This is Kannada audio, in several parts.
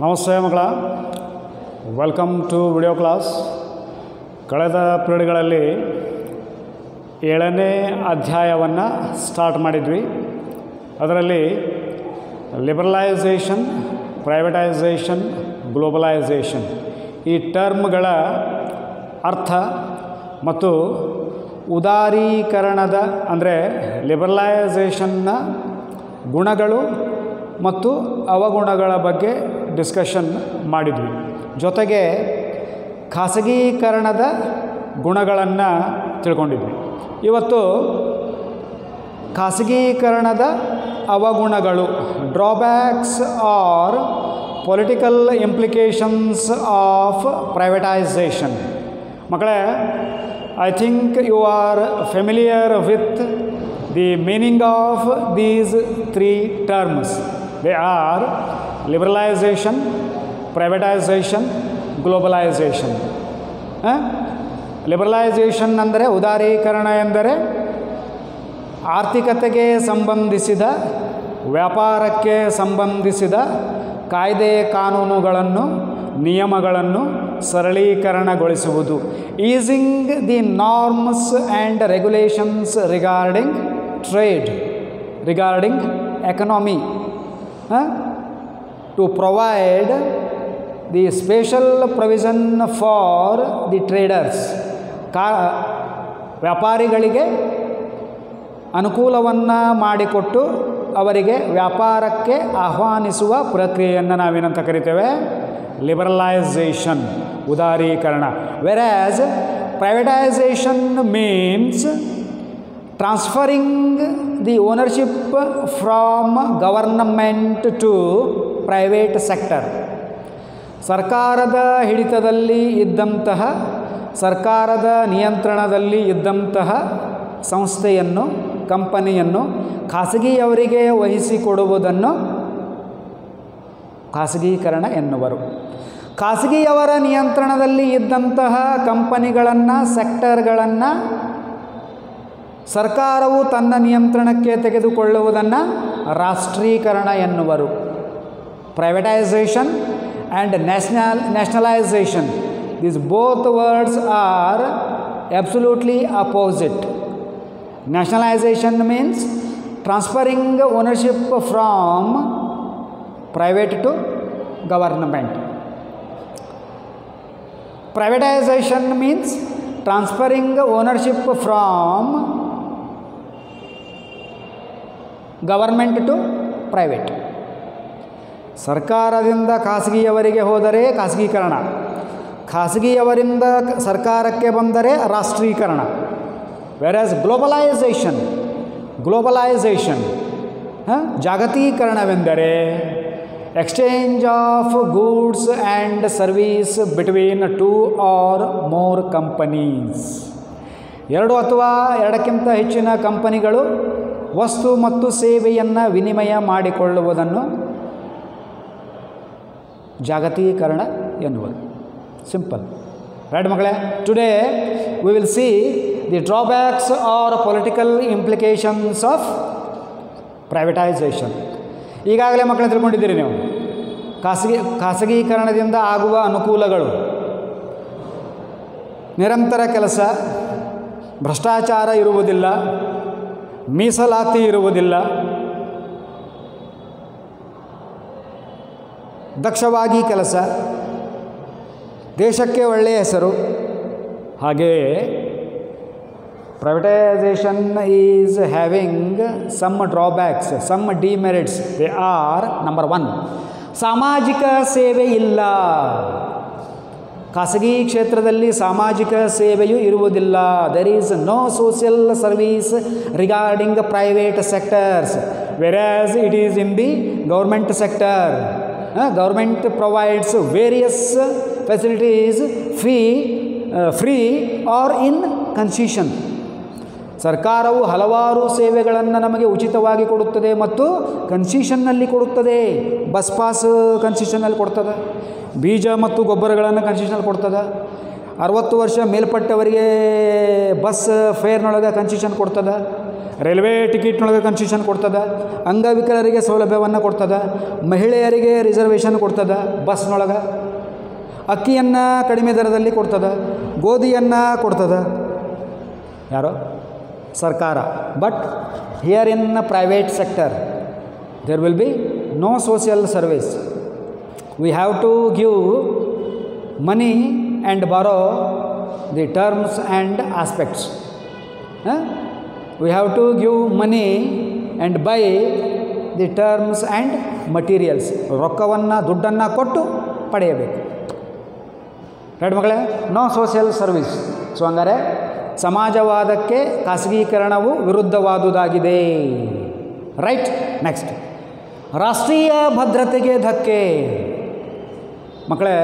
ನಮಸ್ತೆ ಮಕ್ಕಳ ವೆಲ್ಕಮ್ ಟು ವಿಡಿಯೋ ಕ್ಲಾಸ್ ಕಳೆದ ಪೀರಿಯಡ್ಗಳಲ್ಲಿ ಏಳನೇ ಅಧ್ಯಾಯವನ್ನು ಸ್ಟಾರ್ಟ್ ಮಾಡಿದ್ವಿ ಅದರಲ್ಲಿ ಲಿಬರಲೈಸೇಷನ್ ಪ್ರೈವೇಟೈಸೇಷನ್ ಗ್ಲೋಬಲೈಸೇಷನ್ ಈ ಟರ್ಮ್ಗಳ ಅರ್ಥ ಮತ್ತು ಉದಾರೀಕರಣದ ಅಂದರೆ ಲಿಬರಲೈಸೇಷನ್ನ ಗುಣಗಳು ಮತ್ತು ಅವಗುಣಗಳ ಬಗ್ಗೆ ಡಿಸ್ಕಷನ್ ಮಾಡಿದ್ವಿ ಜೊತೆಗೆ ಖಾಸಗೀಕರಣದ ಗುಣಗಳನ್ನು ತಿಳ್ಕೊಂಡಿದ್ವಿ ಇವತ್ತು ಖಾಸಗೀಕರಣದ ಅವಗುಣಗಳು drawbacks are political implications of privatization ಮಕ್ಕಳೇ I think you are familiar with the meaning of these three terms they are liberalization privatization globalization liberalization ಅಂದರೆ ಉದಾರೀಕರಣ ಎಂದರೆ ಆರ್ಥಿಕತೆಗೆ ಸಂಬಂಧಿಸಿದ ವ್ಯಾಪಾರಕ್ಕೆ ಸಂಬಂಧಿಸಿದ ಕಾಯ್ದೆ ಕಾನೂನುಗಳನ್ನು ನಿಯಮಗಳನ್ನು ಸರಳೀಕರಣಗೊಳಿಸುವುದು easing the norms and regulations regarding trade regarding economy to provide the special provision for the traders ಕಾ ವ್ಯಾಪಾರಿಗಳಿಗೆ ಅನುಕೂಲವನ್ನು ಮಾಡಿಕೊಟ್ಟು ಅವರಿಗೆ ವ್ಯಾಪಾರಕ್ಕೆ ಆಹ್ವಾನಿಸುವ ಪ್ರಕ್ರಿಯೆಯನ್ನು ನಾವೇನಂತ ಕರಿತೇವೆ ಲಿಬರಲೈಸೇಷನ್ ಉದಾರೀಕರಣ versus privatization means transferring the ownership from government to private sector ಸರ್ಕಾರದ ಹಿಡಿತದಲ್ಲಿ ಇದ್ದಂತಹ ಸರ್ಕಾರದ ನಿಯಂತ್ರಣದಲ್ಲಿ ಇದ್ದಂತಹ ಸಂಸ್ಥೆಯನ್ನು ಕಂಪನಿಯನ್ನು ಖಾಸಗಿಯವರಿಗೆ ವಹಿಸಿಕೊಡುವುದನ್ನು ಖಾಸಗೀಕರಣ ಎನ್ನುವರು ಖಾಸಗಿಯವರ ನಿಯಂತ್ರಣದಲ್ಲಿ ಇದ್ದಂತಹ ಕಂಪನಿಗಳನ್ನು ಸೆಕ್ಟರ್ಗಳನ್ನು ಸರ್ಕಾರವು ತನ್ನ ನಿಯಂತ್ರಣಕ್ಕೆ ತೆಗೆದುಕೊಳ್ಳುವುದನ್ನು ರಾಷ್ಟ್ರೀಕರಣ ಎನ್ನುವರು privatization and national nationalization these both words are absolutely opposite. Nationalization means transferring ownership from private to government. Privatization means transferring ownership from government to private. ಸರ್ಕಾರದಿಂದ ಖಾಸಗಿಯವರಿಗೆ ಹೋದರೆ ಖಾಸಗೀಕರಣ ಖಾಸಗಿಯವರಿಂದ ಸರ್ಕಾರಕ್ಕೆ ಬಂದರೆ ರಾಷ್ಟ್ರೀಕರಣ ವೆರಾಸ್ ಗ್ಲೋಬಲೈಸೇಷನ್ ಗ್ಲೋಬಲೈಸೇಷನ್ ಜಾಗತೀಕರಣವೆಂದರೆ exchange of goods and service between two or more companies ಎರಡು ಅಥವಾ ಎರಡಕ್ಕಿಂತ ಹೆಚ್ಚಿನ ಕಂಪನಿಗಳು ವಸ್ತು ಮತ್ತು ಸೇವೆಯನ್ನು ವಿನಿಮಯ ಮಾಡಿಕೊಳ್ಳುವುದನ್ನು ಜಾಗತೀಕರಣ ಎನ್ನುವರು ಸಿಂಪಲ್ ರೈಟ್ ಮಕ್ಕಳೇ today we will see the drawbacks are political implications of privatization ಈಗಾಗಲೇ ಮಕ್ಕಳನ್ನ ತಿಳ್ಕೊಂಡಿದ್ದೀರಿ ನೀವು ಖಾಸಗಿ ಖಾಸಗೀಕರಣದಿಂದ ಆಗುವ ಅನುಕೂಲಗಳು ನಿರಂತರ ಕೆಲಸ ಭ್ರಷ್ಟಾಚಾರ ಇರುವುದಿಲ್ಲ ಮೀಸಲಾತಿ ಇರುವುದಿಲ್ಲ ದಕ್ಷವಾಗಿ ಕೆಲಸ ದೇಶಕ್ಕೆ ಒಳ್ಳೆಯ ಹೆಸರು ಹಾಗೆಯೇ privatization is having some drawbacks some demerits they are number one ಸಾಮಾಜಿಕ ಸೇವೆ ಇಲ್ಲ ಖಾಸಗಿ ಕ್ಷೇತ್ರದಲ್ಲಿ ಸಾಮಾಜಿಕ ಸೇವೆಯೂ ಇರುವುದಿಲ್ಲ there is no social service regarding private sectors versus it is in the government sector government provides various facilities fee free or in concession ಸರ್ಕಾರವು ಹಲವಾರು ಸೇವೆಗಳನ್ನು ನಮಗೆ ಉಚಿತವಾಗಿ ಕೊಡುತ್ತದೆ ಮತ್ತು ಕನ್ಸಿಷನ್ನಲ್ಲಿ ಕೊಡುತ್ತದೆ ಬಸ್ ಪಾಸ್ ಕನ್ಸಿಷನ್ನಲ್ಲಿ ಕೊಡ್ತದೆ ಬೀಜ ಮತ್ತು ಗೊಬ್ಬರಗಳನ್ನು ಕನ್ಸಿಷನಲ್ಲಿ ಕೊಡ್ತದೆ ಅರವತ್ತು ವರ್ಷ ಮೇಲ್ಪಟ್ಟವರಿಗೆ ಬಸ್ ಫೇರ್ನೊಳಗೆ ಕನ್ಸಿಷನ್ ಕೊಡ್ತದೆ ರೈಲ್ವೆ ಟಿಕೆಟ್ನೊಳಗೆ ಕನ್ಸೆಷನ್ ಕೊಡ್ತದ ಅಂಗವಿಕಲರಿಗೆ ಸೌಲಭ್ಯವನ್ನು ಕೊಡ್ತದ ಮಹಿಳೆಯರಿಗೆ ರಿಸರ್ವೇಷನ್ ಕೊಡ್ತದ ಬಸ್ನೊಳಗೆ ಅಕ್ಕಿಯನ್ನು ಕಡಿಮೆ ದರದಲ್ಲಿ ಕೊಡ್ತದ ಗೋಧಿಯನ್ನು ಕೊಡ್ತದ ಯಾರೋ ಸರ್ಕಾರ but here in private sector there will be no social service we have to give money and borrow the terms and aspects we have to give money and buy the terms and materials ರೊಕ್ಕವನ್ನು ದುಡ್ಡನ್ನು ಕೊಟ್ಟು ಪಡೆಯಬೇಕು ರೈಟ್ ಮಗಳೇ ನೋ ಸೋಷಿಯಲ್ ಸರ್ವಿಸ್ ಸೊ ಹಂಗಾರೆ ಸಮಾಜವಾದಕ್ಕೆ ಖಾಸಗೀಕರಣವು ವಿರುದ್ಧವಾದುದಾಗಿದೆ ರೈಟ್ ನೆಕ್ಸ್ಟ್ ರಾಷ್ಟ್ರೀಯ ಭದ್ರತೆಗೆ ಧಕ್ಕೆ ಮಕ್ಕಳೇ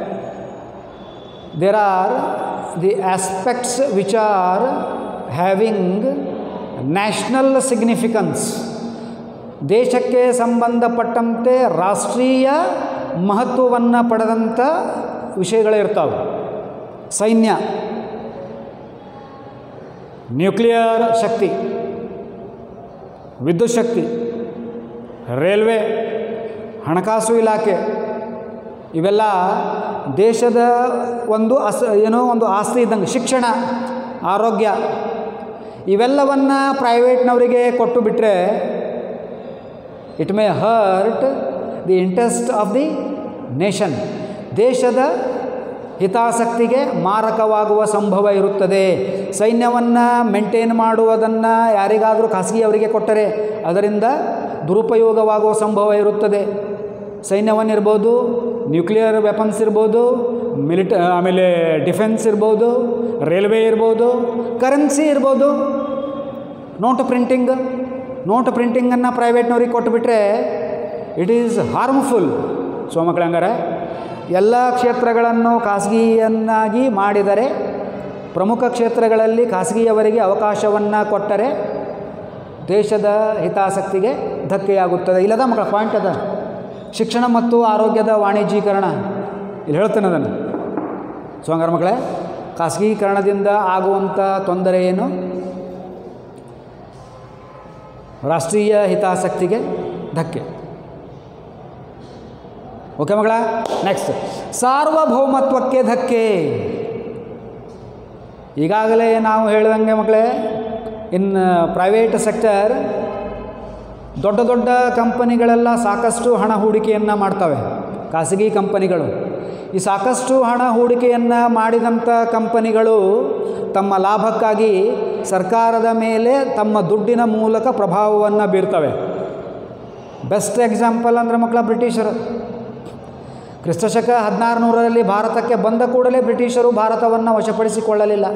there are the aspects which are having national significance ದೇಶಕ್ಕೆ ಸಂಬಂಧಪಟ್ಟಂತೆ ರಾಷ್ಟ್ರೀಯ ಮಹತ್ವವನ್ನು ಪಡೆದಂಥ ವಿಷಯಗಳಿರ್ತಾವೆ ಸೈನ್ಯ ನ್ಯೂಕ್ಲಿಯರ್ ಶಕ್ತಿ ವಿದ್ಯುತ್ ಶಕ್ತಿ ರೈಲ್ವೆ ಹಣಕಾಸು ಇಲಾಖೆ ಇವೆಲ್ಲ ದೇಶದ ಒಂದು ಅಸ್ ಏನೋ ಒಂದು ಆಸ್ತಿ ಇದ್ದಂಗೆ ಶಿಕ್ಷಣ ಆರೋಗ್ಯ ಇವೆಲ್ಲವನ್ನು ಪ್ರೈವೇಟ್ನವರಿಗೆ ಕೊಟ್ಟು ಬಿಟ್ಟರೆ it may hurt the interest of the nation ದೇಶದ ಹಿತಾಸಕ್ತಿಗೆ ಮಾರಕವಾಗುವ ಸಂಭವ ಇರುತ್ತದೆ ಸೈನ್ಯವನ್ನು ಮೇಂಟೈನ್ ಮಾಡುವುದನ್ನು ಯಾರಿಗಾದರೂ ಖಾಸಗಿಯವರಿಗೆ ಕೊಟ್ಟರೆ ಅದರಿಂದ ದುರುಪಯೋಗವಾಗುವ ಸಂಭವ ಇರುತ್ತದೆ ಸೈನ್ಯವನ್ನಿರ್ಬೋದು ನ್ಯೂಕ್ಲಿಯರ್ ವೆಪನ್ಸ್ ಇರ್ಬೋದು ಮಿಲಿಟ ಆಮೇಲೆ ಡಿಫೆನ್ಸ್ ಇರ್ಬೋದು ರೈಲ್ವೆ ಇರ್ಬೋದು ಕರೆನ್ಸಿ ಇರ್ಬೋದು ನೋಟ್ ಪ್ರಿಂಟಿಂಗ್ ನೋಟ್ ಪ್ರಿಂಟಿಂಗನ್ನು ಪ್ರೈವೇಟ್ನವ್ರಿಗೆ ಕೊಟ್ಟುಬಿಟ್ರೆ ಇಟ್ ಈಸ್ ಹಾರ್ಮ್ಫುಲ್ ಸೊ ಮಕ್ಕಳು ಹಂಗಾರೆ ಎಲ್ಲ ಕ್ಷೇತ್ರಗಳನ್ನು ಖಾಸಗಿಯನ್ನಾಗಿ ಮಾಡಿದರೆ ಪ್ರಮುಖ ಕ್ಷೇತ್ರಗಳಲ್ಲಿ ಖಾಸಗಿಯವರಿಗೆ ಅವಕಾಶವನ್ನು ಕೊಟ್ಟರೆ ದೇಶದ ಹಿತಾಸಕ್ತಿಗೆ ಧಕ್ಕೆಯಾಗುತ್ತದೆ ಇಲ್ಲದ ಮಕ್ಕಳ ಪಾಯಿಂಟ್ ಅದ ಶಿಕ್ಷಣ ಮತ್ತು ಆರೋಗ್ಯದ ವಾಣಿಜ್ಯೀಕರಣ ಇಲ್ಲಿ ಹೇಳ್ತೇನೆ ಅದನ್ನು ಸೊ ಹಂಗಾರೆ ಮಕ್ಕಳೇ ಖಾಸಗೀಕರಣದಿಂದ ಆಗುವಂಥ ತೊಂದರೆ ಏನು ರಾಷ್ಟ್ರೀಯ ಹಿತಾಸಕ್ತಿಗೆ ಧಕ್ಕೆ ಓಕೆ ಮಗಳ ನೆಕ್ಸ್ಟ್ ಸಾರ್ವಭೌಮತ್ವಕ್ಕೆ ಧಕ್ಕೆ ಈಗಾಗಲೇ ನಾವು ಹೇಳಿದಂಗೆ ಮಕ್ಕಳೇ ಇನ್ ಪ್ರೈವೇಟ್ ಸೆಕ್ಟರ್ ದೊಡ್ಡ ದೊಡ್ಡ ಕಂಪನಿಗಳೆಲ್ಲ ಸಾಕಷ್ಟು ಹಣ ಹೂಡಿಕೆಯನ್ನು ಮಾಡ್ತವೆ ಖಾಸಗಿ ಕಂಪನಿಗಳು ಈ ಸಾಕಷ್ಟು ಹಣ ಹೂಡಿಕೆಯನ್ನು ಮಾಡಿದಂಥ ಕಂಪನಿಗಳು ತಮ್ಮ ಲಾಭಕ್ಕಾಗಿ ಸರ್ಕಾರದ ಮೇಲೆ ತಮ್ಮ ದುಡ್ಡಿನ ಮೂಲಕ ಪ್ರಭಾವವನ್ನು ಬೀರ್ತವೆ ಬೆಸ್ಟ್ ಎಕ್ಸಾಂಪಲ್ ಅಂದರೆ ಮಕ್ಕಳ ಬ್ರಿಟಿಷರು ಕ್ರಿಸ್ತಶಕ ಹದಿನಾರು ನೂರರಲ್ಲಿ ಭಾರತಕ್ಕೆ ಬಂದ ಕೂಡಲೇ ಬ್ರಿಟಿಷರು ಭಾರತವನ್ನು ವಶಪಡಿಸಿಕೊಳ್ಳಲಿಲ್ಲ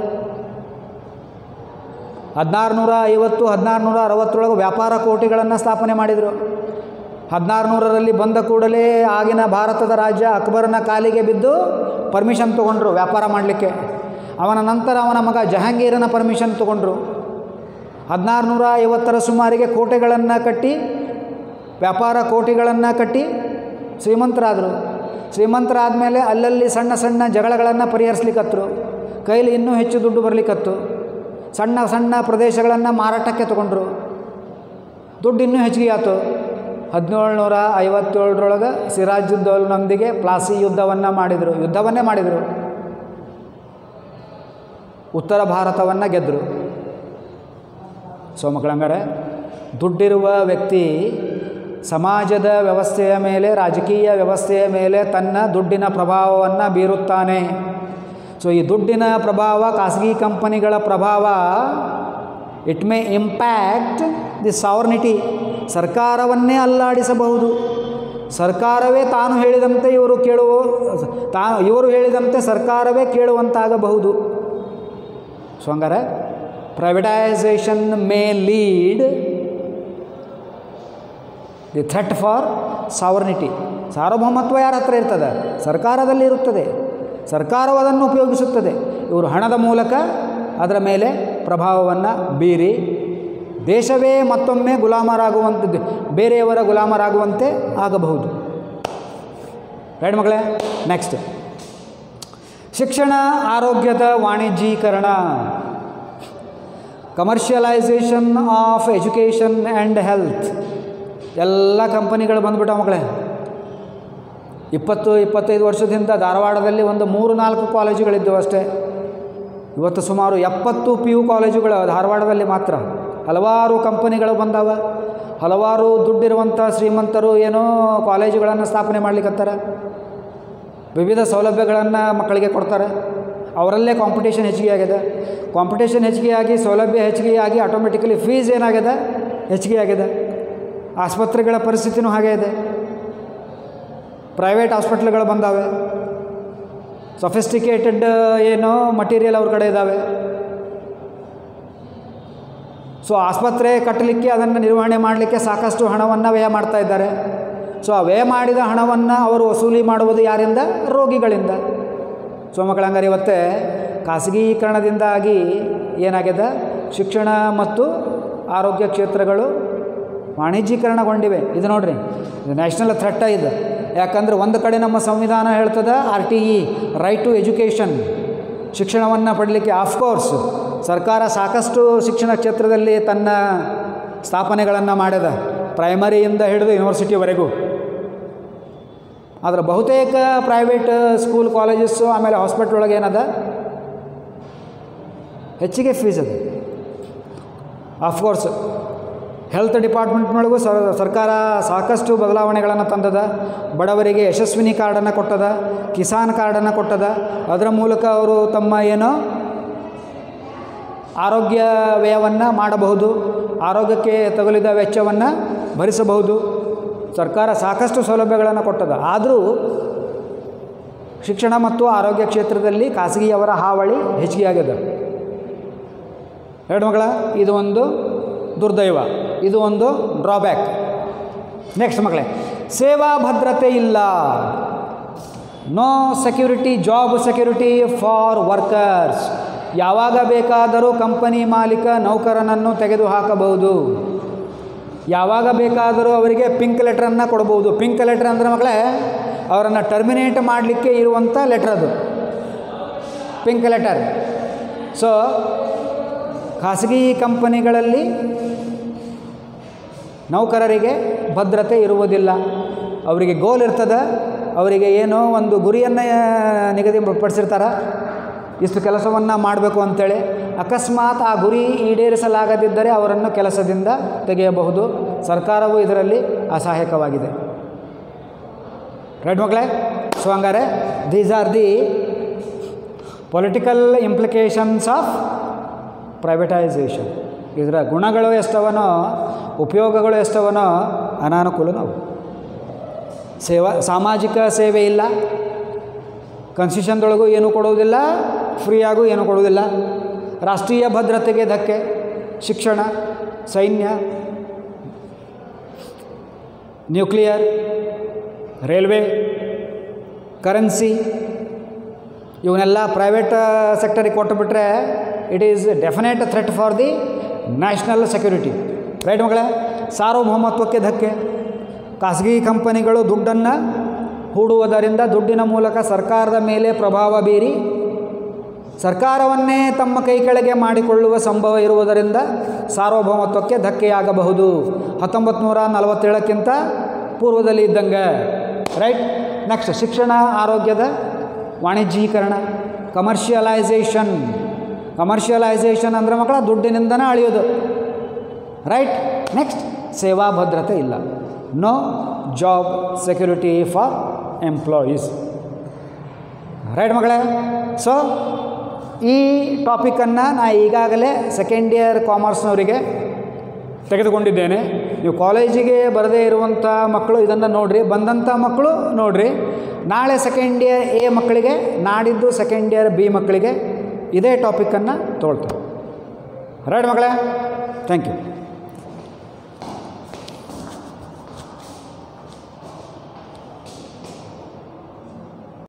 ಹದಿನಾರು ನೂರ ಐವತ್ತು ಹದಿನಾರು ನೂರ ಅರವತ್ತರೊಳಗೆ ವ್ಯಾಪಾರ ಕೋಟಿಗಳನ್ನು ಸ್ಥಾಪನೆ ಮಾಡಿದರು ಹದಿನಾರು ನೂರರಲ್ಲಿ ಬಂದ ಕೂಡಲೇ ಆಗಿನ ಭಾರತದ ರಾಜ್ಯ ಅಕ್ಬರನ ಕಾಲಿಗೆ ಬಿದ್ದು ಪರ್ಮಿಷನ್ ತೊಗೊಂಡ್ರು ವ್ಯಾಪಾರ ಮಾಡಲಿಕ್ಕೆ ಅವನ ನಂತರ ಅವನ ಮಗ ಜಹಾಂಗೀರನ ಪರ್ಮಿಷನ್ ತೊಗೊಂಡ್ರು ಹದಿನಾರು ನೂರ ಐವತ್ತರ ಸುಮಾರಿಗೆ ಕೋಟೆಗಳನ್ನು ಕಟ್ಟಿ ವ್ಯಾಪಾರ ಕೋಟೆಗಳನ್ನು ಕಟ್ಟಿ ಶ್ರೀಮಂತರಾದರು ಶ್ರೀಮಂತರಾದ ಮೇಲೆ ಅಲ್ಲಲ್ಲಿ ಸಣ್ಣ ಸಣ್ಣ ಜಗಳಗಳನ್ನು ಪರಿಹರಿಸ್ಲಿಕ್ಕತ್ರು ಕೈಲಿ ಇನ್ನೂ ಹೆಚ್ಚು ದುಡ್ಡು ಬರಲಿಕ್ಕತ್ತು ಸಣ್ಣ ಸಣ್ಣ ಪ್ರದೇಶಗಳನ್ನು ಮಾರಾಟಕ್ಕೆ ತಗೊಂಡ್ರು ದುಡ್ಡು ಇನ್ನೂ ಹೆಚ್ಚಿಗೆ ಆಯ್ತು ಹದಿನೇಳುನೂರ ಐವತ್ತೇಳರೊಳಗೆ ಸಿರಾಜುದ್ದೌಲ್ನೊಂದಿಗೆ ಪ್ಲಾಸಿ ಯುದ್ಧವನ್ನು ಮಾಡಿದರು ಯುದ್ಧವನ್ನೇ ಮಾಡಿದರು ಉತ್ತರ ಭಾರತವನ್ನು ಗೆದ್ದರು ಸೊ ಮಕ್ಕಳಂಗಾರೆ ದುಡ್ಡಿರುವ ವ್ಯಕ್ತಿ ಸಮಾಜದ ವ್ಯವಸ್ಥೆಯ ಮೇಲೆ ರಾಜಕೀಯ ವ್ಯವಸ್ಥೆಯ ಮೇಲೆ ತನ್ನ ದುಡ್ಡಿನ ಪ್ರಭಾವವನ್ನು ಬೀರುತ್ತಾನೆ ಸೊ ಈ ದುಡ್ಡಿನ ಪ್ರಭಾವ ಖಾಸಗಿ ಕಂಪನಿಗಳ ಪ್ರಭಾವ it may impact the sovereignty ಸರ್ಕಾರವನ್ನೇ ಅಲ್ಲಾಡಿಸಬಹುದು ಸರ್ಕಾರವೇ ತಾನು ಹೇಳಿದಂತೆ ಇವರು ಕೇಳುವ ತಾ ಇವರು ಹೇಳಿದಂತೆ ಸರ್ಕಾರವೇ ಕೇಳುವಂತಾಗಬಹುದು ಸೊ ಹಂಗಾರೆ privatization may lead the threat for sovereignty ಸಾರ್ವಭೌಮತ್ವ ಯಾರ ಹತ್ರ ಇರ್ತದೆ ಸರ್ಕಾರದಲ್ಲಿ ಇರುತ್ತದೆ ಸರ್ಕಾರವು ಅದನ್ನು ಉಪಯೋಗಿಸುತ್ತದೆ ಇವರು ಹಣದ ಮೂಲಕ ಅದರ ಮೇಲೆ ಪ್ರಭಾವವನ್ನು ಬೀರಿ ದೇಶವೇ ಮತ್ತೊಮ್ಮೆ ಗುಲಾಮರಾಗುವಂಥದ್ದು ಬೇರೆಯವರ ಗುಲಾಮರಾಗುವಂತೆ ಆಗಬಹುದು ರೈಟ್ ಮಗಳೇ ನೆಕ್ಸ್ಟ್ ಶಿಕ್ಷಣ ಆರೋಗ್ಯದ ವಾಣಿಜ್ಯೀಕರಣ commercialization of education and health ಎಲ್ಲ ಕಂಪನಿಗಳು ಬಂದ್ಬಿಟ್ಟ ಮಕ್ಕಳೇ ಇಪ್ಪತ್ತು ಇಪ್ಪತ್ತೈದು ವರ್ಷದಿಂದ ಧಾರವಾಡದಲ್ಲಿ ಒಂದು ಮೂರು ನಾಲ್ಕು ಕಾಲೇಜುಗಳಿದ್ದವು ಅಷ್ಟೇ ಇವತ್ತು ಸುಮಾರು ಎಪ್ಪತ್ತು ಪಿ ಯು ಕಾಲೇಜುಗಳು ಧಾರವಾಡದಲ್ಲಿ ಮಾತ್ರ ಹಲವಾರು ಕಂಪನಿಗಳು ಬಂದಾವ ಹಲವಾರು ದುಡ್ಡಿರುವಂಥ ಶ್ರೀಮಂತರು ಏನೋ ಕಾಲೇಜುಗಳನ್ನು ಸ್ಥಾಪನೆ ಮಾಡ್ಲಿಕ್ಕತ್ತಾರ ವಿವಿಧ ಸೌಲಭ್ಯಗಳನ್ನು ಮಕ್ಕಳಿಗೆ ಕೊಡ್ತಾರೆ ಅವರಲ್ಲೇ ಕಾಂಪಿಟೇಷನ್ ಹೆಚ್ಚಿಗೆ ಆಗಿದೆ ಕಾಂಪಿಟೇಷನ್ ಹೆಚ್ಚಿಗೆ ಆಗಿ ಸೌಲಭ್ಯ ಹೆಚ್ಚಿಗೆ ಆಗಿ ಆಟೋಮೆಟಿಕಲಿ ಫೀಸ್ ಏನಾಗಿದೆ ಹೆಚ್ಚಿಗೆ ಆಗಿದೆ ಆಸ್ಪತ್ರೆಗಳ ಪರಿಸ್ಥಿತಿನೂ ಹಾಗೆ ಇದೆ ಪ್ರೈವೇಟ್ ಹಾಸ್ಪಿಟ್ಲ್ಗಳು ಬಂದಾವೆ ಸೊಫಿಸ್ಟಿಕೇಟೆಡ್ ಏನೋ ಮಟೀರಿಯಲ್ ಅವ್ರ ಕಡೆ ಇದ್ದಾವೆ ಸೊ ಆಸ್ಪತ್ರೆ ಕಟ್ಟಲಿಕ್ಕೆ ಅದನ್ನು ನಿರ್ವಹಣೆ ಮಾಡಲಿಕ್ಕೆ ಸಾಕಷ್ಟು ಹಣವನ್ನು ವ್ಯಯ ಮಾಡ್ತಾ ಇದ್ದಾರೆ ಸೊ ಆ ವ್ಯಯ ಮಾಡಿದ ಹಣವನ್ನು ಅವರು ವಸೂಲಿ ಮಾಡುವುದು ಯಾರಿಂದ ರೋಗಿಗಳಿಂದ ಸೊ ಮಕ್ಕಳಂಗಾರೆ ಇವತ್ತೇ ಖಾಸಗೀಕರಣದಿಂದಾಗಿ ಏನಾಗಿದೆ ಶಿಕ್ಷಣ ಮತ್ತು ಆರೋಗ್ಯ ಕ್ಷೇತ್ರಗಳು ವಾಣಿಜ್ಯೀಕರಣಗೊಂಡಿವೆ ಇದು ನೋಡ್ರಿ ಇದು ನ್ಯಾಷನಲ್ ಥ್ರೆಟ್ಟ ಇದು ಯಾಕಂದ್ರೆ ಒಂದು ಕಡೆ ನಮ್ಮ ಸಂವಿಧಾನ ಹೇಳ್ತದೆ R T E right to education ಶಿಕ್ಷಣವನ್ನು ಪಡಲಿಕ್ಕೆ ಆಫ್ಕೋರ್ಸ್ ಸರ್ಕಾರ ಸಾಕಷ್ಟು ಶಿಕ್ಷಣ ಕ್ಷೇತ್ರದಲ್ಲಿ ತನ್ನ ಸ್ಥಾಪನೆಗಳನ್ನು ಮಾಡಿದ ಪ್ರೈಮರಿಯಿಂದ ಹಿಡಿದು ಯೂನಿವರ್ಸಿಟಿವರೆಗೂ ಆದರೆ ಬಹುತೇಕ ಪ್ರೈವೇಟ್ ಸ್ಕೂಲ್ ಕಾಲೇಜಸ್ಸು ಆಮೇಲೆ ಹಾಸ್ಪಿಟ್ಲ್ ಒಳಗೆ ಏನದ ಹೆಚ್ಚಿಗೆ ಫೀಸ್ ಅದು ಆಫ್ಕೋರ್ಸ್ ಹೆಲ್ತ್ ಡಿಪಾರ್ಟ್ಮೆಂಟ್ನೊಳಗೂ ಸರ್ಕಾರ ಸಾಕಷ್ಟು ಬದಲಾವಣೆಗಳನ್ನು ತಂದದ ಬಡವರಿಗೆ ಯಶಸ್ವಿನಿ ಕಾರ್ಡನ್ನು ಕೊಟ್ಟದ ಕಿಸಾನ್ ಕಾರ್ಡನ್ನು ಕೊಟ್ಟದ ಅದರ ಮೂಲಕ ಅವರು ತಮ್ಮ ಏನು ಆರೋಗ್ಯ ವ್ಯಯವನ್ನು ಮಾಡಬಹುದು ಆರೋಗ್ಯಕ್ಕೆ ತಗುಲಿದ ವೆಚ್ಚವನ್ನು ಭರಿಸಬಹುದು ಸರ್ಕಾರ ಸಾಕಷ್ಟು ಸೌಲಭ್ಯಗಳನ್ನು ಕೊಟ್ಟದ ಆದರೂ ಶಿಕ್ಷಣ ಮತ್ತು ಆರೋಗ್ಯ ಕ್ಷೇತ್ರದಲ್ಲಿ ಖಾಸಗಿಯವರ ಹಾವಳಿ ಹೆಚ್ಚಿಗೆ ಆಗಿದೆ ಎರಡು ಮಗಳ ಇದು ಒಂದು ದುರ್ದೈವ ಇದು ಒಂದು ಡ್ರಾಬ್ಯಾಕ್ ನೆಕ್ಸ್ಟ್ ಮಕ್ಕಳೇ ಸೇವಾ ಭದ್ರತೆ ಇಲ್ಲ no security job security for workers ಯಾವಾಗ ಬೇಕಾದರೂ ಕಂಪನಿ ಮಾಲೀಕ ನೌಕರನನ್ನು ತೆಗೆದುಹಾಕಬಹುದು ಯಾವಾಗ ಬೇಕಾದರೂ ಅವರಿಗೆ ಪಿಂಕ್ ಲೆಟ್ರನ್ನು ಕೊಡ್ಬೋದು ಪಿಂಕ್ ಲೆಟ್ರ್ ಅಂದರೆ ಮಕ್ಕಳೇ ಅವರನ್ನು ಟರ್ಮಿನೇಟ್ ಮಾಡಲಿಕ್ಕೆ ಇರುವಂಥ ಲೆಟ್ರ್ ಅದು ಪಿಂಕ್ ಲೆಟರ್ ಸೊ ಖಾಸಗಿ ಕಂಪನಿಗಳಲ್ಲಿ ನೌಕರರಿಗೆ ಭದ್ರತೆ ಇರುವುದಿಲ್ಲ ಅವರಿಗೆ ಗೋಲ್ ಇರ್ತದೆ ಅವರಿಗೆ ಏನೋ ಒಂದು ಗುರಿಯನ್ನು ನಿಗದಿಪಡಿಸಿರ್ತಾರೆ ಇಷ್ಟು ಕೆಲಸವನ್ನು ಮಾಡಬೇಕು ಅಂಥೇಳಿ ಅಕಸ್ಮಾತ್ ಆ ಗುರಿ ಈಡೇರಿಸಲಾಗದಿದ್ದರೆ ಅವರನ್ನು ಕೆಲಸದಿಂದ ತೆಗೆಯಬಹುದು ಸರ್ಕಾರವು ಇದರಲ್ಲಿ ಅಸಹಾಯಕವಾಗಿದೆ ರೈಟ್ ಮಕ್ಕಳೇ ಸೊ ಹಂಗಾರೆ these are the political implications of privatization ಇದರ ಗುಣಗಳು ಎಷ್ಟವನೋ ಉಪಯೋಗಗಳು ಎಷ್ಟವನೋ ಅನಾನುಕೂಲನೋ ಸೇವಾ ಸಾಮಾಜಿಕ ಸೇವೆ ಇಲ್ಲ ಕನ್ಸ್ಟಿಟ್ಯೂಷನ್ದೊಳಗೂ ಏನೂ ಕೊಡುವುದಿಲ್ಲ ಫ್ರೀಯಾಗೂ ಏನೂ ಕೊಡುವುದಿಲ್ಲ ರಾಷ್ಟ್ರೀಯ ಭದ್ರತೆಗೆ ಧಕ್ಕೆ ಶಿಕ್ಷಣ ಸೈನ್ಯ ನ್ಯೂಕ್ಲಿಯರ್ ರೈಲ್ವೆ ಕರೆನ್ಸಿ ಇವನ್ನೆಲ್ಲ ಪ್ರೈವೇಟ್ ಸೆಕ್ಟರಿಗೆ ಕೊಟ್ಟುಬಿಟ್ರೆ it is definite threat for the national security right ಮಗಳೇ ಸಾರ್ವಭೌಮತ್ವಕ್ಕೆ ಧಕ್ಕೆ ಖಾಸಗಿ ಕಂಪನಿಗಳು ದುಡ್ಡನ್ನು ಹೂಡುವುದರಿಂದ ದುಡ್ಡಿನ ಮೂಲಕ ಸರ್ಕಾರದ ಮೇಲೆ ಪ್ರಭಾವ ಬೀರಿ ಸರ್ಕಾರವನ್ನೇ ತಮ್ಮ ಕೈ ಕೆಳಗೆ ಮಾಡಿಕೊಳ್ಳುವ ಸಂಭವ ಇರುವುದರಿಂದ ಸಾರ್ವಭೌಮತ್ವಕ್ಕೆ ಧಕ್ಕೆಯಾಗಬಹುದು ಹತ್ತೊಂಬತ್ತು ನೂರ ನಲವತ್ತೇಳಕ್ಕಿಂತ ಪೂರ್ವದಲ್ಲಿ ಇದ್ದಂಗೆ ರೈಟ್ ನೆಕ್ಸ್ಟ್ ಶಿಕ್ಷಣ ಆರೋಗ್ಯದ ವಾಣಿಜ್ಯೀಕರಣ ಕಮರ್ಷಿಯಲೈಸೇಷನ್ ಕಮರ್ಷಿಯಲೈಸೇಷನ್ ಅಂದರೆ ಮಕ್ಕಳ ದುಡ್ಡಿನಿಂದನೇ ಅಳಿಯೋದು ರೈಟ್ ನೆಕ್ಸ್ಟ್ ಸೇವಾ ಭದ್ರತೆ ಇಲ್ಲ no job security for employees right ಮಗಳೇ ಸೊ ಈ ಟಾಪಿಕನ್ನು ನಾ ಈಗಾಗಲೇ ಸೆಕೆಂಡ್ ಇಯರ್ ಕಾಮರ್ಸ್ನವರಿಗೆ ತೆಗೆದುಕೊಂಡಿದ್ದೇನೆ ನೀವು ಕಾಲೇಜಿಗೆ ಬರದೇ ಇರುವಂಥ ಮಕ್ಕಳು ಇದನ್ನು ನೋಡಿರಿ ಬಂದಂಥ ಮಕ್ಕಳು ನೋಡಿರಿ ನಾಳೆ ಸೆಕೆಂಡ್ ಇಯರ್ ಎ ಮಕ್ಕಳಿಗೆ ನಾಡಿದ್ದು ಸೆಕೆಂಡ್ ಇಯರ್ ಬಿ ಮಕ್ಕಳಿಗೆ ಇದೇ ಟಾಪಿಕನ್ನು ತೊಗೊಳ್ತಾರೆ ರೈಟ್ ಮಗಳೇ ಥ್ಯಾಂಕ್ ಯು